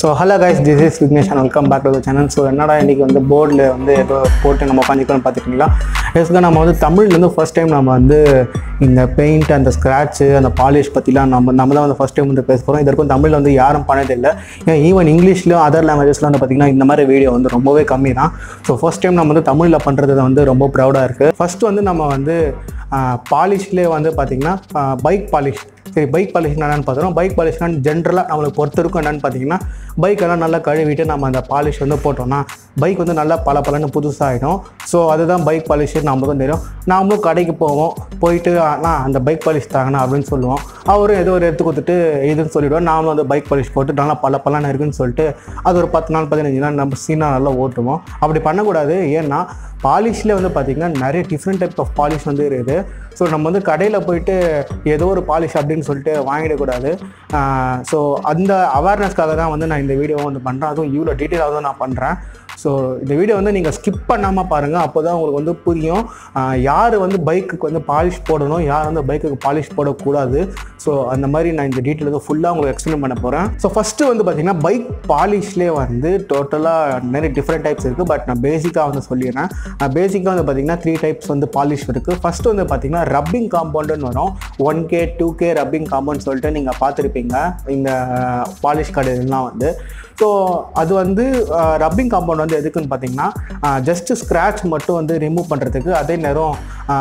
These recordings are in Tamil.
so hello guys this is Vignesh and welcome back to the channel so என்னடா இன்றைக்கி வந்து போர்டில் வந்து ஏதோ போட்டு நம்ம உட்காந்துக்கணும்னு பார்த்துக்கிங்களா எஸ்க்கு நம்ம வந்து தமிழ்லேருந்து ஃபஸ்ட் டைம் நம்ம வந்து இந்த பெயிண்ட் அந்த ஸ்க்ராட்சு அந்த பாலிஷ் பற்றிலாம் நம்ம நம்ம தான் வந்து ஃபஸ்ட் டைம் வந்து பேச போகிறோம் இதற்கும் தமிழில் வந்து யாரும் பண்ணதில்லை ஏன் ஈவன் இங்கிலீஷ்லையும் அதர் லாங்குவேஜஸ்லாம் வந்து பார்த்திங்கன்னா இந்த மாதிரி வீடியோ வந்து ரொம்பவே கம்மி தான் ஸோ ஃபஸ்ட் டைம் நம்ம வந்து தமிழில் பண்ணுறது வந்து ரொம்ப ப்ரௌடாக இருக்குது ஃபஸ்ட்டு வந்து நம்ம வந்து பாலிஷ்லேயே வந்து பார்த்திங்கன்னா பைக் பாலிஷ் சரி பைக் பாலிஷ் என்னென்னு பார்த்துறோம் பைக் பாலிஷ்னா ஜென்ரலாக நம்மளுக்கு பொறுத்தருக்கும் என்னென்னு பார்த்தீங்கன்னா பைக் எல்லாம் நல்லா கழுவிட்டு நம்ம அந்த பாலிஷ் வந்து போட்டோம்னா பைக் வந்து நல்லா பல பலன்னு புதுசாகிடும் ஸோ அதுதான் பைக் பாலிஷ் நம்மளுக்கும் தெரியும் நாமளும் கடைக்கு போவோம் போயிட்டு அண்ணா அந்த பைக் பாலிஷ் தாங்கண்ணா அப்படின்னு சொல்லுவோம் அவரும் ஏதோ ஒரு எடுத்து கொடுத்துட்டு இதுன்னு சொல்லிவிடுவோம் நாமளும் அந்த பைக் பாலிஷ் போட்டு நல்லா பல பலன்னு இருக்குன்னு சொல்லிட்டு அது ஒரு பத்து நாள் பதினஞ்சு நாள் நம்ம சீனாக நல்லா ஓட்டுவோம் அப்படி பண்ணக்கூடாது ஏன்னா பாலிஷில் வந்து பார்த்திங்கன்னா நிறைய டிஃப்ரெண்ட் டைப் ஆஃப் பாலிஷ் வந்து இருக்குது ஸோ நம்ம வந்து கடையில் போயிட்டு ஏதோ ஒரு பாலிஷ் அப்படின்னு சொல்லிட்டு வாங்கிடக்கூடாது ஸோ அந்த அவேர்னஸ்க்காக தான் வந்து நான் இந்த வீடியோவை வந்து பண்ணுறேன் அதுவும் இவ்வளோ டீட்டெயிலாக தான் நான் பண்ணுறேன் ஸோ இந்த வீடியோ வந்து நீங்கள் ஸ்கிப் பண்ணாமல் பாருங்கள் அப்போ தான் உங்களுக்கு வந்து புரியும் ஆஹ் யார் வந்து பைக்குக்கு வந்து பாலிஷ் போடணும் யார் வந்து பைக்குக்கு பாலிஷ் போடக்கூடாது ஸோ அந்த மாதிரி நான் இந்த டீட்டெயில் வந்து ஃபுல்லாக உங்களுக்கு எக்ஸ்பிளைன் பண்ண போகிறேன் ஸோ ஃபஸ்ட்டு வந்து பார்த்திங்கன்னா பைக் பாலிஷ்லேயே வந்து டோட்டலாக நிறைய டிஃப்ரெண்ட் டைப்ஸ் இருக்குது பட் நான் பேசிக்காக வந்து சொல்லிடுறேன் பேசிக்காக வந்து பார்த்திங்கன்னா த்ரீ டைப்ஸ் வந்து பாலிஷ் இருக்குது ஃபஸ்ட்டு வந்து பார்த்திங்கன்னா ரப்பிங் காம்பவுண்டுன்னு வரும் one K two K rubbing compound சொல்லிட்டு நீங்கள் பார்த்துருப்பீங்க இந்த பாலிஷ் கடையிலாம் வந்து ஸோ அது வந்து ரப்பிங் காம்பவுண்ட் வந்து எதுக்குன்னு பார்த்தீங்கன்னா ஜஸ்ட்டு ஸ்க்ராட்ச் மட்டும் வந்து ரிமூவ் பண்ணுறதுக்கு அதே நேரம்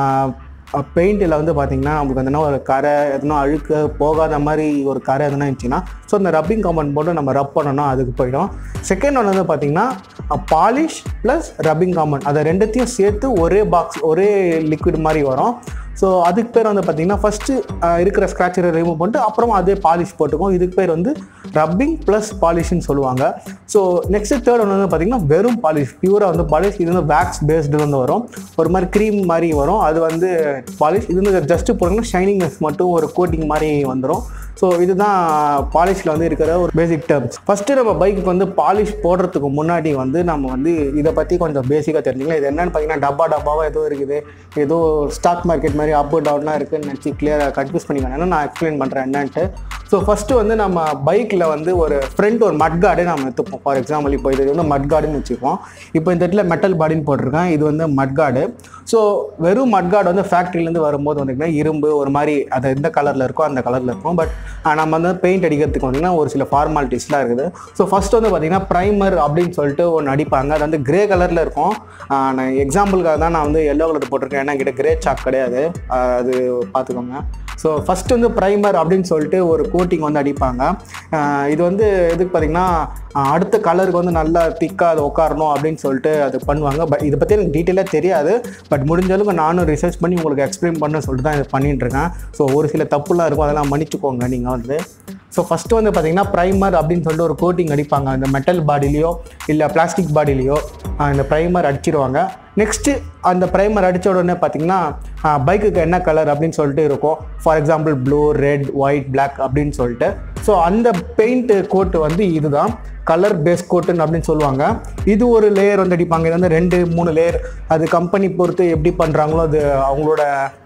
பெயிண்டில் வந்து பார்த்திங்கன்னா நமக்கு எதனா ஒரு கரை எதனா அழுக்கு போகாத மாதிரி ஒரு கரை எதனா இருந்துச்சுன்னா ஸோ அந்த ரப்பிங் காம்பவுண்ட் போட்டு நம்ம ரப் பண்ணணும் அதுக்கு போயிடும் செகண்ட் ஒன் வந்து பார்த்திங்கன்னா பாலிஷ் ப்ளஸ் ரப்பிங் காம்பவுண்ட் அதை ரெண்டுத்தையும் சேர்த்து ஒரே பாக்ஸ் ஒரே லிக்விட் மாதிரி வரும் ஸோ அதுக்கு பேர் வந்து பார்த்திங்கன்னா ஃபஸ்ட்டு இருக்கிற ஸ்க்ராட்சரை ரிமூவ் பண்ணிட்டு அப்புறமா அதே பாலிஷ் போட்டுக்கும் இதுக்கு பேர் வந்து ரப்பிங் ப்ளஸ் பாலிஷ்னு சொல்லுவாங்க ஸோ நெக்ஸ்ட் தேர்ட் ஒன்று வந்து பார்த்திங்கன்னா வெறும் பாலிஷ் பியூராக வந்து பாலிஷ் இது வந்து வேக்ஸ் பேஸ்டு வந்து வரும் ஒரு மாதிரி க்ரீம் மாதிரி வரும் அது வந்து பாலிஷ் இது வந்து ஜஸ்ட்டு போட்டிங்கன்னா ஷைனிங்னஸ் மட்டும் ஒரு கோட்டிங் மாதிரி வந்துடும் ஸோ இதுதான் பாலிஷில் வந்து இருக்கிற ஒரு பேசிக் டேர்ம்ஸ் ஃபஸ்ட்டு நம்ம பைக்குக்கு வந்து பாலிஷ் போடுறதுக்கு முன்னாடி வந்து நம்ம வந்து இதை பற்றி கொஞ்சம் பேசிக்காக தெரிஞ்சுக்கலாம் இது என்னென்னு பார்த்தீங்கன்னா டப்பா டப்பாவாக ஏதோ இருக்குது ஏதோ ஸ்டாக் மார்க்கெட் மாதிரி அப் டவுன்லாம் இருக்குதுன்னு நினச்சி கிளியராக கன்ஃபியூஸ் பண்ணிக்கணும் நான் எக்ஸ்பிளைன் பண்ணுறேன் என்னன்ட்டு ஸோ ஃபஸ்ட்டு வந்து நம்ம பைக்கில் வந்து ஒரு ஃப்ரண்ட் ஒரு மட் கார்டே நம்ம எடுத்துப்போம் ஃபார் எக்ஸாம்பிள் இப்போ இது வந்து மட் கார்டுன்னு வச்சுப்போம் இப்போ இந்த இடத்துல மெட்டல் பாடின்னு போட்டிருக்கேன் இது வந்து மட் கார்டு ஸோ வெறும் மட் கார்டு வந்து ஃபேக்ட்ரிலேருந்து வரும்போது வந்துங்கன்னா இரும்பு ஒரு மாதிரி அது எந்த கலரில் இருக்கோ அந்த கலரில் இருக்கும் பட் நம்ம வந்து பெயிண்ட் அடிக்கிறதுக்கு வந்தீங்கன்னா ஒரு சில ஃபார்மாலிட்டிஸ்லாம் இருக்குது ஸோ ஃபஸ்ட்டு வந்து பார்த்திங்கன்னா ப்ரைமர் அப்படின்னு சொல்லிட்டு ஒன்று அடிப்பாங்க அது வந்து கிரே கலரில் இருக்கும் நான் எக்ஸாம்பிளுக்காக தான் நான் வந்து எல்லோ கலர் போட்டிருக்கேன் ஏன்னா கிட்ட கிரே சாக் கிடையாது அது பார்த்துக்கோங்க ஸோ ஃபஸ்ட்டு வந்து ப்ரைமர் அப்படின்னு சொல்லிட்டு ஒரு கோட்டிங் வந்து அடிப்பாங்க இது வந்து எதுக்கு பார்த்திங்கன்னா அடுத்த கலருக்கு வந்து நல்லா திக்காக அது உட்காரணும் அப்படின்னு சொல்லிட்டு அது பண்ணுவாங்க பட் இதை பற்றி எனக்கு டீட்டெயிலாக தெரியாது பட் முடிஞ்ச அளவுக்கு நானும் ரிசர்ச் பண்ணி உங்களுக்கு எக்ஸ்பிளைன் பண்ண சொல்லிட்டு தான் இது பண்ணிட்டுருக்கேன் ஸோ ஒரு சில தப்புலாம் இருக்கும் அதெல்லாம் மன்னிச்சுக்கோங்க நீங்கள் வந்து ஸோ ஃபஸ்ட்டு வந்து பார்த்திங்கன்னா ப்ரைமர் அப்படின்னு சொல்லிட்டு ஒரு கோட்டிங் அடிப்பாங்க அந்த மெட்டல் பாடிலேயோ இல்லை பிளாஸ்டிக் பாடிலேயோ இந்த ப்ரைமர் அடிச்சிருவாங்க நெக்ஸ்ட்டு அந்த ப்ரைமர் அடித்த உடனே பார்த்திங்கன்னா பைக்குக்கு என்ன கலர் அப்படின்னு சொல்லிட்டு இருக்கும் for example blue red white black அப்படின்னு சொல்லிட்டு ஸோ அந்த பெயிண்ட் கோட்டு வந்து இதுதான் கலர் பேஸ் கோட்டுன்னு அப்படின்னு சொல்லுவாங்க இது ஒரு லேயர் வந்து அடிப்பாங்க இது வந்து ரெண்டு மூணு லேயர் அது கம்பெனி பொறுத்து எப்படி பண்ணுறாங்களோ அது அவங்களோட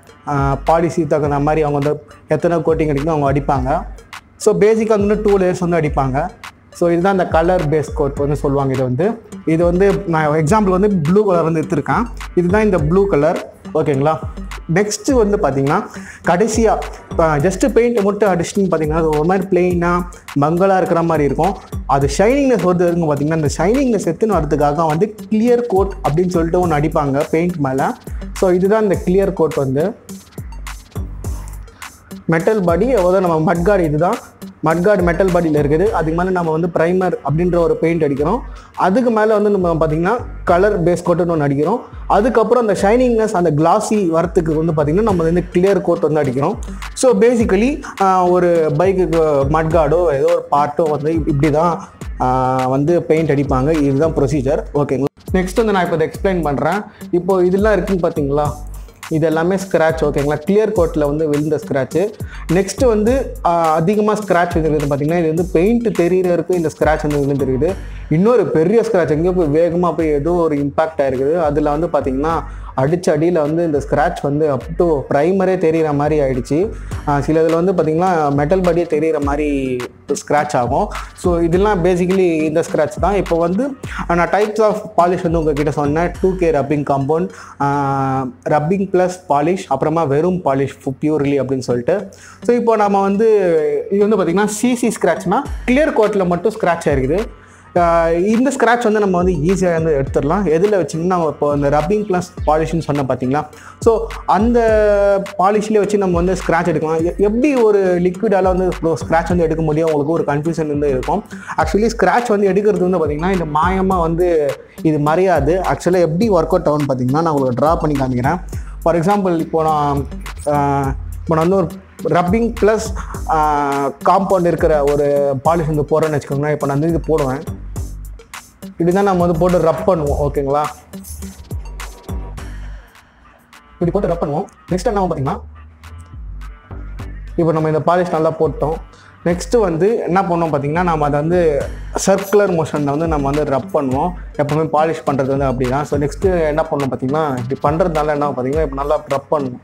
பாலிசி தகுந்த மாதிரி அவங்க வந்து எத்தனை கோட்டிங் அடிக்கணும் அவங்க அடிப்பாங்க ஸோ பேசிக்காக வந்து டூ லேயர்ஸ் வந்து அடிப்பாங்க ஸோ இதுதான் இந்த கலர் பேஸ் கோட் வந்து சொல்லுவாங்க இது வந்து இது வந்து நான் எக்ஸாம்பிள் வந்து ப்ளூ கலர் வந்து எடுத்திருக்கேன் இதுதான் இந்த ப்ளூ கலர் ஓகேங்களா நெக்ஸ்ட்டு வந்து பார்த்திங்கன்னா கடைசியாக ஜஸ்ட்டு பெயிண்ட் மட்டும் அடிச்சுன்னு பார்த்தீங்கன்னா அது ஒரு மாதிரி பிளெயினாக மங்கலாக இருக்கிற மாதிரி இருக்கும் அது ஷைனிங்னஸ் வந்து இருக்குங்க பார்த்திங்கன்னா இந்த ஷைனிங்னஸ் எடுத்துன்னு வரதுக்காக வந்து கிளியர் கோட் அப்படின்னு சொல்லிட்டு ஒன்று அடிப்பாங்க பெயிண்ட் மேலே ஸோ இதுதான் இந்த கிளியர் கோட் வந்து மெட்டல் பாடி அதாவது நம்ம மட்கார்டு இதுதான் மட்கார்டு மெட்டல் பாடியில் இருக்குது அதுக்கு மேலே நம்ம வந்து ப்ரைமர் அப்படின்ற ஒரு பெயிண்ட் அடிக்கிறோம் அதுக்கு மேலே வந்து நம்ம பார்த்திங்கன்னா கலர் பேஸ் கோட்டுன்னு ஒன்று அடிக்கிறோம் அதுக்கப்புறம் அந்த ஷைனிங்னஸ் அந்த கிளாஸி வரத்துக்கு வந்து பார்த்திங்கன்னா நம்ம வந்து கிளியர் கோட் வந்து அடிக்கிறோம் ஸோ பேசிக்கலி ஒரு பைக்குக்கு மட்கார்டோ ஏதோ ஒரு பார்ட்டோ வந்து இப்படி தான் வந்து பெயிண்ட் அடிப்பாங்க இதுதான் ப்ரொசீஜர் ஓகேங்களா நெக்ஸ்ட் வந்து நான் இப்போ இதை எக்ஸ்பிளைன் பண்ணுறேன் இப்போ இதெல்லாம் இருக்குன்னு பார்த்தீங்களா இது எல்லாமே ஸ்க்ராட்ச் ஓகேங்களா கிளியர் கோட்டில் வந்து விழுந்த ஸ்க்ராட்ச்சு நெக்ஸ்ட்டு வந்து அதிகமாக ஸ்க்ராட்ச் விழுந்துருக்குது பார்த்தீங்கன்னா இது வந்து பெயிண்ட் தெரியறதுக்கு இந்த ஸ்க்ராட்ச் வந்து விழுந்துருக்குது இன்னொரு பெரிய ஸ்க்ராட்ச் எங்கேயோ போய் வேகமாக போய் ஏதோ ஒரு இம்பாக்ட் ஆயிருக்குது அதில் வந்து பார்த்தீங்கன்னா அடிச்ச அடியில் வந்து இந்த ஸ்க்ராட்ச் வந்து அப் டு ப்ரைமரே தெரிகிற மாதிரி ஆயிடுச்சு ஆஹ் சில இதில் வந்து பார்த்திங்கன்னா மெட்டல் பாடியே தெரிகிற மாதிரி ஸ்க்ராட்ச் ஆகும் ஸோ இதெல்லாம் பேசிக்கலி இந்த ஸ்க்ராட்ச் தான் இப்போ வந்து நான் டைப்ஸ் ஆஃப் பாலிஷ் வந்து உங்ககிட்ட சொன்னேன் two K rubbing compound rubbing plus polish அப்புறமா வெறும் பாலிஷ் பியூர்லி அப்படின்னு சொல்லிட்டு ஸோ இப்போ நம்ம வந்து இது வந்து பார்த்திங்கன்னா சிசி ஸ்க்ராட்ச்னா கிளியர் கோட்டில் மட்டும் ஸ்க்ராட்ச் ஆயிருக்குது ஆஹ் இந்த ஸ்க்ராட்ச் வந்து நம்ம வந்து ஈஸியாக வந்து எடுத்துடலாம் எதில் வச்சிங்கன்னா நம்ம இப்போ இந்த ரப்பிங் ப்ளஸ் பாலிஷ்னு சொன்னோம் பார்த்தீங்களா ஸோ அந்த பாலிஷ்லேயே வச்சு நம்ம வந்து ஸ்க்ராட்ச் எடுக்கலாம் எ- எப்படி ஒரு லிக்விடால் வந்து ஸ்க்ராட்ச் வந்து எடுக்க முடியும் உங்களுக்கு ஒரு கன்ஃபியூஷன் வந்து இருக்கும் ஆக்சுவலி ஸ்க்ராட்ச் வந்து எடுக்கிறது வந்து பார்த்திங்கன்னா இந்த மாயமாக வந்து இது மறையாது ஆக்சுவலாக எப்படி ஒர்க் அவுட் ஆகும்னு பார்த்தீங்கன்னா நான் உங்களுக்கு ட்ரா பண்ணி காமிக்கிறேன் ஃபார் எக்ஸாம்பிள் இப்போ நான் ஆஹ் இப்போ நான் வந்து ஒரு ரப்பிங் ப்ளஸ் காம்பவுண்ட் இருக்கிற ஒரு பாலிஷ் வந்து போடுறேன்னு வச்சுக்கோங்களேன் இப்போ நான் வந்து இது போடுவேன் இப்படி தான் நம்ம வந்து போட்டு ரப் பண்ணுவோம் ஓகேங்களா இப்படி போட்டு ரப் பண்ணுவோம் நெக்ஸ்ட் என்ன ஆகும் பார்த்தீங்கன்னா இப்போ நம்ம இந்த பாலிஷ் நல்லா போட்டோம் நெக்ஸ்ட்டு வந்து என்ன பண்ணோம் பார்த்தீங்கன்னா நம்ம அதை வந்து சர்க்குலர் மோஷனில் வந்து நம்ம வந்து ரப் பண்ணுவோம் எப்போவுமே பாலிஷ் பண்ணுறது வந்து அப்படி தான் ஸோ நெக்ஸ்ட்டு என்ன பண்ணோம் பார்த்தீங்கன்னா இப்படி பண்ணுறதுனால என்ன ஆகும் பார்த்தீங்கன்னா இப்போ நல்லா ரப் பண்ணுவோம்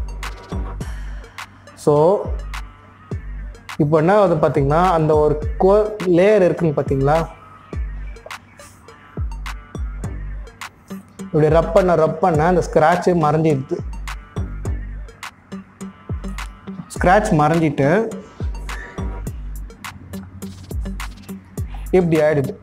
ஸோ இப்போ என்ன ஆகுது பார்த்தீங்கன்னா அந்த ஒரு கோ லேயர் இருக்குங்க பார்த்தீங்களா இப்படி ரப் பண்ண ரப் பண்ண அந்த ஸ்க்ராட்சு மறைஞ்சிடுது ஸ்க்ராட்ச் மறைஞ்சிட்டு இப்படி ஆயிடுது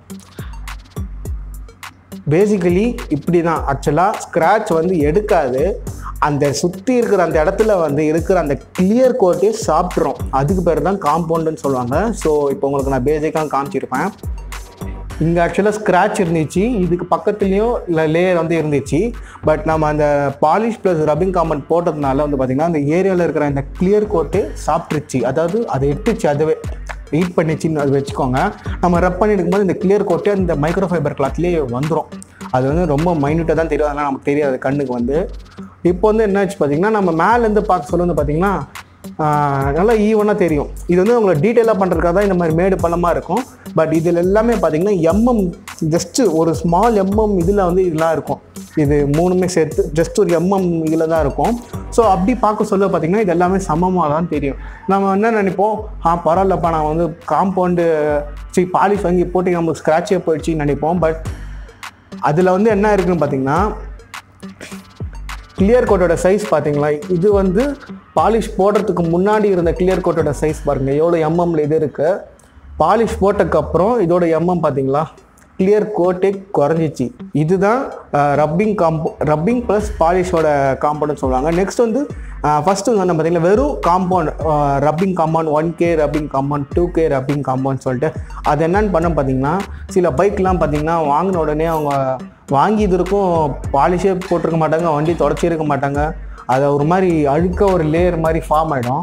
பேசிக்கலி இப்படி தான் ஆக்சுவலாக ஸ்க்ராட்ச் வந்து எடுக்காது அந்த சுற்றி இருக்கிற அந்த இடத்துல வந்து இருக்கிற அந்த கிளியர் கோட்டே சாப்பிட்றோம் அதுக்கு பேர் தான் காம்பவுண்டுன்னு சொல்லுவாங்க ஸோ இப்போ உங்களுக்கு நான் பேசிக்காக காமிச்சிருப்பேன் இங்கே ஆக்சுவலாக ஸ்க்ராட்ச் இருந்துச்சு இதுக்கு பக்கத்துலேயும் இல்லை லேயர் வந்து இருந்துச்சு பட் நம்ம அந்த பாலிஷ் ப்ளஸ் ரப்பிங் காம்பவுண்ட் போட்டதுனால வந்து பார்த்திங்கன்னா அந்த ஏரியாவில் இருக்கிற அந்த கிளியர் கோட்டே சாப்பிட்ருச்சு அதாவது அதை எட்டுச்சு அதுவே ஹீட் பண்ணிச்சின்னு அது வச்சுக்கோங்க நம்ம ரப் பண்ணி எடுக்கும்போது இந்த கிளியர் கோட்டே அந்த மைக்ரோ ஃபைபர் கிளாத்லேயே வந்துடும் அது வந்து ரொம்ப மைன்யூட்டாக தான் தெரியும் அதெல்லாம் நமக்கு தெரியாது கண்ணுக்கு வந்து இப்போ வந்து என்ன ஆச்சு பார்த்தீங்கன்னா நம்ம மேலேருந்து பார்க்க சொல்ல வந்து பார்த்தீங்கன்னா ஆஹ், நல்லா ஈவனாக தெரியும் இது வந்து உங்களை டீட்டெயிலாக பண்ணுறதுக்காக தான் இந்த மாதிரி மேடு பள்ளமாக இருக்கும் பட் இதில் எல்லாமே பார்த்தீங்கன்னா எம்எம் ஜஸ்ட்டு ஒரு ஸ்மால் எம்எம் இதில் வந்து இதெல்லாம் இருக்கும் இது மூணுமே சேர்த்து ஜஸ்ட் ஒரு எம்எம் இதில் தான் இருக்கும் ஸோ அப்படி பார்க்க சொல்ல பார்த்தீங்கன்னா இது எல்லாமே சமமாக தான் தெரியும் நம்ம என்ன நினைப்போம் ஆ பரவாயில்லப்பா நான் வந்து காம்பவுண்டு சரி பாலிஷ் வாங்கி போட்டு நம்மளுக்கு ஸ்க்ராட்சே போயிடுச்சுன்னு நினைப்போம் பட் அதில் வந்து என்ன இருக்குன்னு பார்த்தீங்கன்னா கிளியர் கோட்டோட சைஸ் பார்த்தீங்களா இது வந்து பாலிஷ் போடுறதுக்கு முன்னாடி இருந்த கிளியர் கோட்டோட சைஸ் பாருங்கள் எவ்வளோ எம்எம்ல இது இருக்குது பாலிஷ் போட்டதுக்கப்புறம் இதோட எம்எம் பார்த்தீங்களா கிளியர் கோட்டே குறைஞ்சிச்சு இதுதான் ரப்பிங் காம்போ ரப்பிங் ப்ளஸ் பாலிஷோட காம்பவுண்ட்னு சொல்லுவாங்க நெக்ஸ்ட் வந்து ஃபஸ்ட்டு வந்து பார்த்தீங்கன்னா வெறும் compound rubbing compound one K rubbing compound two K rubbing compound சொல்லிட்டு அது என்னன்னு பண்ண பார்த்தீங்கன்னா சில பைக்லாம் பார்த்தீங்கன்னா வாங்கின உடனே அவங்க வாங்கி இது இருக்கும் பாலிஷே போட்டிருக்க மாட்டாங்க வண்டி தொடச்சிருக்க மாட்டாங்க அதை ஒரு மாதிரி அழுக்க ஒரு லேயர் மாதிரி ஃபார்ம் ஆகிடும்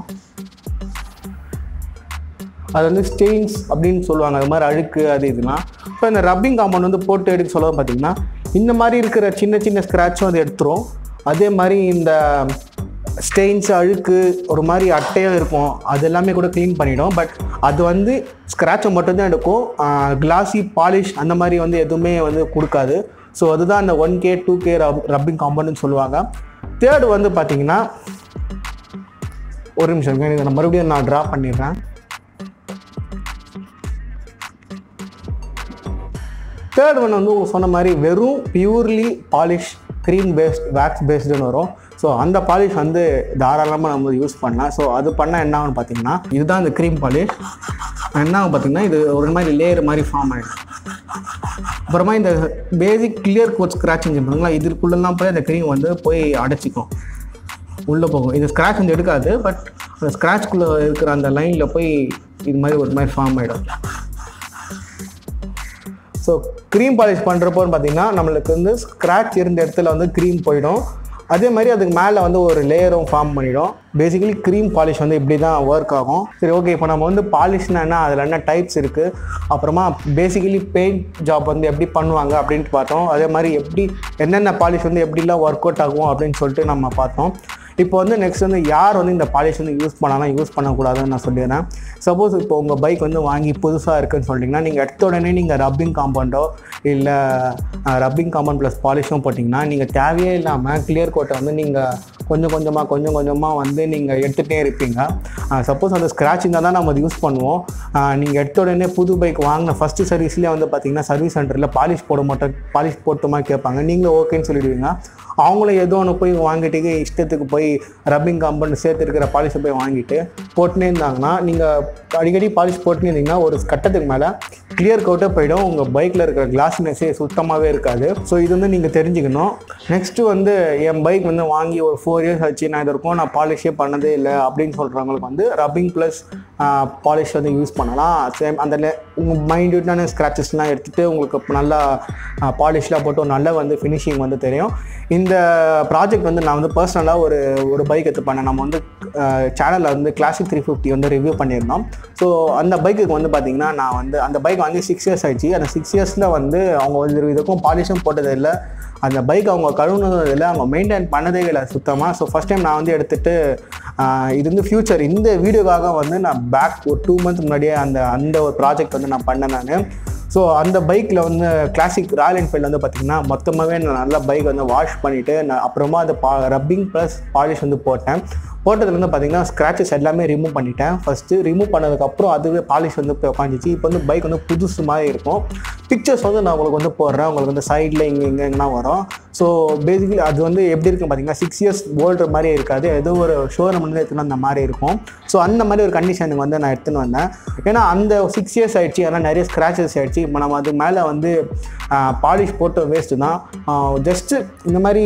அது வந்து ஸ்டெயின்ஸ் அப்படின்னு சொல்லுவாங்க அது மாதிரி அழுக்கு அது இதெல்லாம் இப்போ இந்த ரப்பிங் காம்பவுண்ட் வந்து போட்டு எடுக்க சொல்ல பார்த்தீங்கன்னா இந்த மாதிரி இருக்கிற சின்ன சின்ன ஸ்க்ராட்சும் அது எடுத்துரும் அதே மாதிரி இந்த ஸ்டெயின்ஸ் அழுக்கு ஒரு மாதிரி அட்டையாக இருக்கும் அது எல்லாமே கூட க்ளீன் பண்ணிடும் பட் அது வந்து ஸ்க்ராட்சை மட்டும்தான் எடுக்கும் கிளாசி பாலிஷ் அந்த மாதிரி வந்து எதுவுமே வந்து கொடுக்காது ஸோ அதுதான் அந்த one K two K rubbing காம்பவுண்ட்னு சொல்லுவாங்க தேர்டு வந்து பார்த்தீங்கன்னா ஒரு நிமிஷம் இருங்க, இதை நான் மறுபடியும் நான் ட்ரா பண்ணிடுறேன் தேர்ட் ஒன் வந்து உங்க சொன்ன மாதிரி வெறும் purely polish cream paste wax பேஸ்டுன்னு வரும் ஸோ அந்த பாலிஷ் வந்து தாராளமாக நம்ம யூஸ் பண்ணலாம் ஸோ அது பண்ணால் என்ன ஆகும்னு பார்த்தீங்கன்னா இதுதான் இந்த க்ரீம் பாலிஷ் என்ன ஆகும் பார்த்தீங்கன்னா இது ஒரு மாதிரி லேயர் மாதிரி ஃபார்ம் ஆகிடும் அப்புறமா இந்த பேசிக் கிளியர் கோட் ஸ்க்ராட்சிங் பண்ணுங்களா இதுக்குள்ளெல்லாம் போய் அந்த க்ரீம் வந்து போய் அடைச்சிக்கும் உள்ளே போகும் இது ஸ்க்ராட்ச் வந்து எடுக்காது பட் அந்த ஸ்க்ராட்ச்குள்ளே இருக்கிற அந்த லைனில் போய் இது மாதிரி ஒரு மாதிரி ஃபார்ம் ஆகிடும் ஸோ க்ரீம் பாலிஷ் பண்ணுறப்போன்னு பார்த்தீங்கன்னா நம்மளுக்கு வந்து ஸ்க்ராட்ச் இருந்த இடத்துல வந்து க்ரீம் போயிடும் அதே மாதிரி அதுக்கு மேலே வந்து ஒரு லேயரும் ஃபார்ம் பண்ணிடும் பேசிக்கலி க்ரீம் பாலிஷ் வந்து இப்படி தான் ஒர்க் ஆகும் சரி ஓகே இப்போ நம்ம வந்து பாலிஷ்னா என்ன அதில் என்ன டைப்ஸ் இருக்குது அப்புறமா பேசிக்கலி பெயிண்ட் ஜாப் வந்து எப்படி பண்ணுவாங்க அப்படின்ட்டு பார்த்தோம் அதே மாதிரி எப்படி என்னென்ன பாலிஷ் வந்து எப்படிலாம் ஒர்க் அவுட் ஆகும் அப்படின்னு சொல்லிட்டு நம்ம பார்த்தோம் இப்போ வந்து நெக்ஸ்ட் வந்து யார் வந்து இந்த பாலிஷ் வந்து யூஸ் பண்ணலாம் யூஸ் பண்ணக்கூடாதுன்னு நான் சொல்லிடுறேன் சப்போஸ் இப்போ உங்கள் பைக் வந்து வாங்கி புதுசாக இருக்குன்னு சொல்லிட்டீங்கன்னா நீங்கள் எடுத்த உடனே நீங்கள் ரப்பிங் காம்பவுண்டோ இல்லை ரப்பிங் காம்பவுண்ட் ப்ளஸ் பாலிஷும் போட்டிங்கன்னா நீங்கள் தேவையே இல்லாமல் கிளியர் கோட்டை வந்து நீங்கள் கொஞ்சம் கொஞ்சமாக கொஞ்சம் கொஞ்சமாக வந்து நீங்கள் எடுத்துகிட்டே இருப்பீங்க சப்போஸ் அந்த ஸ்க்ராட்ச் இருந்தால் தான் நம்ம அதை யூஸ் பண்ணுவோம் நீங்கள் எடுத்த உடனே புது பைக் வாங்கின ஃபஸ்ட்டு சர்வீஸ்லேயே வந்து பார்த்தீங்கன்னா சர்வீஸ் சென்டரில் பாலிஷ் போட மாட்டோம் பாலிஷ் போட்டுமா கேட்பாங்க நீங்களும் ஓகேன்னு சொல்லிடுவீங்க அவங்களும் ஏதோ ஒன்று போய் வாங்கிட்டு இஷ்டத்துக்கு போய் ரப்பிங் காம்பவுண்ட் சேர்த்து இருக்கிற பாலிஷை போய் வாங்கிட்டு போட்டுனே இருந்தாங்கன்னா நீங்கள் அடிக்கடி பாலிஷ் போட்டுனே இருந்தீங்கன்னா ஒரு கட்டத்துக்கு மேலே கிளியர் கோட்டே போயிடும் உங்கள் பைக்கில் இருக்கிற கிளாஸ்னஸே சுத்தமாகவே இருக்காது ஸோ இது வந்து நீங்கள் தெரிஞ்சுக்கணும் நெக்ஸ்ட்டு வந்து என் பைக் வந்து வாங்கி ஒரு ஃபோர் இயர்ஸ் ஆச்சு நான் இது இருக்கும் நான் பாலிஷே பண்ணதே இல்லை அப்படின்னு சொல்கிறவங்களுக்கு வந்து ரப்பிங் ப்ளஸ் பாலிஷ் வந்து யூஸ் பண்ணலாம் சேம் அந்த le- உங்கள் மைண்ட்யூட்டான ஸ்க்ராச்சஸ்லாம் எடுத்துகிட்டு உங்களுக்கு நல்லா பாலிஷ்லாம் போட்டு ஒரு நல்ல வந்து ஃபினிஷிங் வந்து தெரியும் இந்த ப்ராஜெக்ட் வந்து நான் வந்து பர்சனலாக ஒரு ஒரு பைக் எடுத்து பண்ணேன் நம்ம வந்து சேனலில் வந்து கிளாசிக் த்ரீ ஃபிஃப்டி வந்து ரிவ்யூ பண்ணியிருந்தோம் ஸோ அந்த பைக்குக்கு வந்து பார்த்திங்கன்னா நான் வந்து அந்த பைக் வாங்கி சிக்ஸ் இயர்ஸ் ஆயிடுச்சு அந்த சிக்ஸ் இயர்ஸில் வந்து அவங்க ஒரு இதுக்கும் பாலிஷும் போட்டது இல்லை அந்த பைக் அவங்க கழுவுனதும் இல்லை அவங்க மெயின்டைன் பண்ணதே இல்லை சுத்தமாக ஸோ ஃபஸ்ட் டைம் நான் வந்து எடுத்துகிட்டு இது வந்து ஃப்யூச்சர் இந்த வீடியோக்காக வந்து நான் பேக் ஒரு டூ மந்த்ஸ் முன்னாடியே அந்த அந்த ஒரு ப்ராஜெக்ட் வந்து நான் பண்ணேன் நான் ஸோ அந்த பைக்கில் வந்து கிளாசிக் ராயல் என்ஃபீல்டு வந்து பார்த்திங்கன்னா மொத்தமாகவே நான் நல்லா பைக் வந்து வாஷ் பண்ணிவிட்டு நான் அப்புறமா அந்த பா ரப்பிங் ப்ளஸ் பாலிஷ் வந்து போட்டேன் போட்டதுலேருந்து பார்த்தீங்கன்னா ஸ்க்ராச்சஸ் எல்லாமே ரிமூவ் பண்ணிட்டேன் ஃபஸ்ட்டு ரிமூவ் பண்ணதுக்கப்புறம் அதுவே பாலிஷ் வந்து போய் உட்காந்துச்சு இப்போ வந்து பைக் வந்து புதுசு மாதிரி இருக்கும் பிக்சர்ஸ் வந்து நான் உங்களுக்கு வந்து போடுறேன் உங்களுக்கு வந்து சைடில் இங்கே இங்கே எங்கன்னா வரும் ஸோ பேசிக்கலி அது வந்து எப்படி இருக்கும் பார்த்தீங்கன்னா சிக்ஸ் இயர்ஸ் ஓல்டுற மாதிரியே இருக்காது ஏதோ ஒரு ஷோரூம் வந்து எடுத்துன்னு அந்த மாதிரி இருக்கும் ஸோ அந்த மாதிரி ஒரு கண்டிஷனுக்கு வந்து நான் எடுத்துன்னு வந்தேன் ஏன்னா அந்த சிக்ஸ் இயர்ஸ் ஆயிடுச்சு அதனால் நிறைய ஸ்க்ராச்சஸ் ஆயிடுச்சு இப்போ நம்ம அது மேலே வந்து பாலிஷ் போட்டு வேஸ்ட்டு தான் ஜஸ்ட்டு இந்த மாதிரி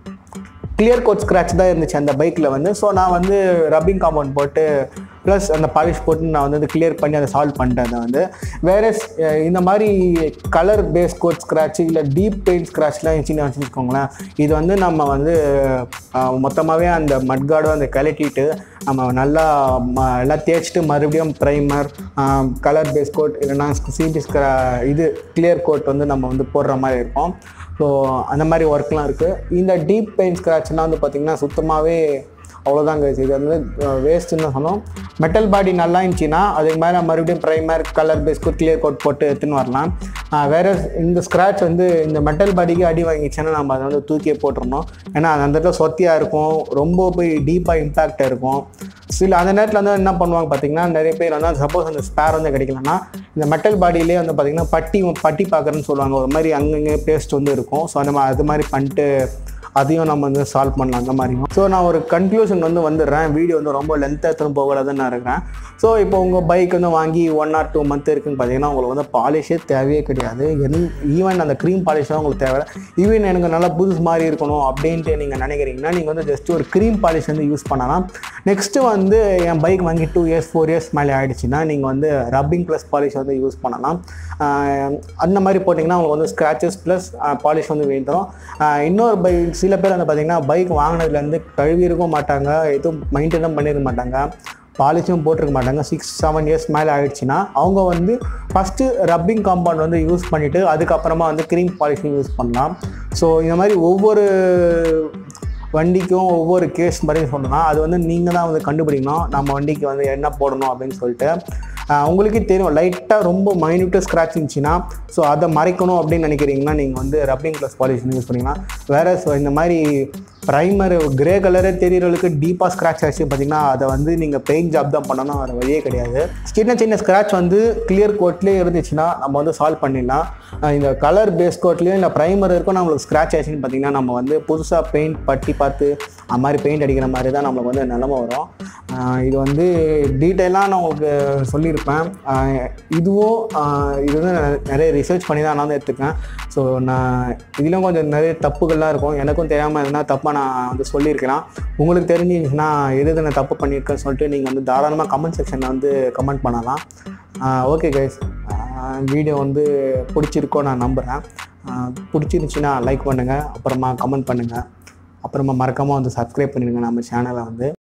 கிளியர் கோட் ஸ்க்ராட்ச் தான் இருந்துச்சு அந்த பைக்கில் வந்து ஸோ நான் வந்து ரப்பிங் காம்பவுண்ட் போட்டு ப்ளஸ் அந்த பாலிஷ் போட்டு நான் வந்து கிளியர் பண்ணி அதை சால்வ் பண்ணிட்டேன் அதை வந்து வேற இந்த மாதிரி கலர் பேஸ் கோட் ஸ்க்ராட்ச் இல்லை டீப் பெயிண்ட் ஸ்க்ராட்ச்லாம் இருந்துச்சுன்னு வச்சுக்கோங்களேன் இது வந்து நம்ம வந்து மொத்தமாகவே அந்த மட்கார்டோ அந்த கலட்டிட்டு நம்ம நல்லா ம எல்லாம் தேய்ச்சிட்டு மறுபடியும் ப்ரைமர் கலர் பேஸ் கோட் இல்லைன்னா சிபி ஸ்க்ரா இது கிளியர் கோட் வந்து நம்ம வந்து போடுற மாதிரி இருக்கும் ஸோ அந்த மாதிரி ஒர்க்லாம் இருக்குது இந்த டீப் பெயிண்ட் ஸ்க்ராட்ச்லாம் வந்து பார்த்திங்கன்னா சுத்தமாகவே அவ்வளோதாங்க இது வந்து வேஸ்ட்டுன்னு தான் சொன்னோம் மெட்டல் பாடி நல்லா இருந்துச்சுன்னா அதுக்கு மேலே மறுபடியும் ப்ரைமர் கலர் பேஸ்க்கு கிளியர் கோட் போட்டு எடுத்துன்னு வரலாம் வேற இந்த ஸ்க்ராட்ச் வந்து இந்த மெட்டல் பாடிக்கு அடி வாங்கிச்சுன்னா நம்ம அதை வந்து தூக்கியே போட்டுருணும் ஏன்னா அது அந்த இடத்துல சொத்தியாக இருக்கும் ரொம்ப போய் டீப்பாக இம்பேக்ட் இருக்கும் சில அந்த நேரத்தில் வந்து என்ன பண்ணுவாங்க பார்த்தீங்கன்னா நிறைய பேர் வந்து சப்போஸ் அந்த ஸ்பேர் வந்து கிடைக்கலன்னா இந்த மெட்டல் பாடியிலே வந்து பார்த்திங்கன்னா பட்டி பட்டி பார்க்குறேன்னு சொல்லுவாங்க ஒரு மாதிரி அங்கங்கே பேஸ்ட் வந்து இருக்கும் ஸோ அந்த மாதிரி அது மாதிரி பண்ணிட்டு அதையும் நம்ம வந்து சால்வ் பண்ணலாம் அந்த மாதிரியும் ஸோ நான் ஒரு கன்க்ளூஷன் வந்து வந்துடுறேன் வீடியோ வந்து ரொம்ப லென்த்தாக எடுத்துன்னு போகலாதுன்னு நான் இருக்கிறேன் ஸோ இப்போ உங்கள் பைக் வந்து வாங்கி ஒன் ஆர் டூ மந்த் இருக்குன்னு பார்த்தீங்கன்னா உங்களுக்கு வந்து பாலிஷே தேவையே கிடையாது ஈவன் அந்த க்ரீம் பாலிஷ் தான் உங்களுக்கு தேவை ஈவன் எனக்கு நல்லா புதுசு மாதிரி இருக்கணும் அப்படின்ட்டு நீங்கள் நினைக்கிறீங்கன்னா நீங்கள் வந்து ஜஸ்ட் ஒரு க்ரீம் பாலிஷ் வந்து யூஸ் பண்ணலாம் நெக்ஸ்ட்டு வந்து என் பைக் வாங்கி டூ இயர்ஸ் ஃபோர் இயர்ஸ் மேலே ஆகிடுச்சுன்னா நீங்கள் வந்து ரப்பிங் ப்ளஸ் பாலிஷ் வந்து யூஸ் பண்ணலாம் ஆஹ் அந்த மாதிரி போட்டிங்கன்னா உங்களுக்கு வந்து ஸ்க்ராச்சஸ் ப்ளஸ் பாலிஷ் வந்து வேணும் இன்னொரு பைக் சில பேர் வந்து பார்த்தீங்கன்னா பைக் வாங்கினதுலேருந்து கழுவி இருக்க மாட்டாங்க எதுவும் மெயின்டைனும் பண்ணியிருக்க மாட்டாங்க பாலிஷும் போட்டிருக்க மாட்டாங்க சிக்ஸ் செவன் இயர்ஸ் மேலே ஆயிடுச்சுன்னா அவங்க வந்து ஃபஸ்ட்டு ரப்பிங் காம்பவுண்ட் வந்து யூஸ் பண்ணிவிட்டு அதுக்கப்புறமா வந்து க்ரீம் பாலிஷும் யூஸ் பண்ணலாம் ஸோ இந்த மாதிரி ஒவ்வொரு வண்டிக்கும் ஒவ்வொரு கேஸ் மாதிரி சொல்லணும் அது வந்து நீங்கள் தான் வந்து கண்டுபிடிக்கணும் நம்ம வண்டிக்கு வந்து என்ன போடணும் அப்படின்னு சொல்லிட்டு ஆஹ் உங்களுக்கே தெரியும் லைட்டாக ரொம்ப மைன்யூட்டாக ஸ்க்ராட்ச் இருந்துச்சுன்னா ஸோ அதை மறைக்கணும் அப்படின்னு நினைக்கிறீங்கன்னா நீங்கள் வந்து ரப்பிங் ப்ளஸ் பாலிஷ் யூஸ் பண்ணிக்கலாம் வேறு ஸோ இந்த மாதிரி ப்ரைமர் கிரே கலரே தெரியறவங்களுக்கு டீப்பாக ஸ்க்ராட்ச் ஆச்சு பார்த்தீங்கன்னா அதை வந்து நீங்கள் பெயிண்ட் ஜாப் தான் பண்ணணும் வேறு வழியே கிடையாது சின்ன சின்ன ஸ்க்ராட்ச் வந்து கிளியர் கோட்லேயே இருந்துச்சுன்னா நம்ம வந்து சால்வ் பண்ணிடலாம் ஆஹ் இந்த கலர் பேஸ் கோட்லேயும் இல்லை ப்ரைமர் இருக்கும் நம்மளுக்கு ஸ்க்ராட்ச் ஆச்சுன்னு பார்த்தீங்கன்னா நம்ம வந்து புதுசாக பெயிண்ட் பட்டி பார்த்து அந்த மாதிரி பெயிண்ட் அடிக்கிற மாதிரி தான் நம்மளுக்கு வந்து நிலமை வரும் ஆஹ் இது வந்து டீட்டெயிலாக நான் உங்களுக்கு சொல்லியிருப்பேன் ஆஹ் இதுவும் ஆஹ் இது வந்து நான் நிறைய ரிசர்ச் பண்ணி தான் நான் வந்து எடுத்துக்கேன் ஸோ நான் இதிலும் கொஞ்சம் நிறைய தப்புகள்லாம் இருக்கும் எனக்கும் தெரியாமல் எதுனா தப்பாக நான் வந்து சொல்லியிருக்கலாம் உங்களுக்கு தெரிஞ்சிருந்துச்சுன்னா எது எது நான் தப்பு பண்ணியிருக்கேன்னு சொல்லிட்டு நீங்கள் வந்து தாராளமாக கமெண்ட் செக்ஷனில் வந்து கமெண்ட் பண்ணலாம் ஓகே கைஸ் வீடியோ வந்து பிடிச்சிருக்கோ நான் நம்புகிறேன் பிடிச்சிருந்துச்சின்னா லைக் பண்ணுங்கள் அப்புறமா கமெண்ட் பண்ணுங்கள் அப்புறமா மறக்காமல் வந்து சப்ஸ்கிரைப் பண்ணிடுங்க நம்ம சேனலை வந்து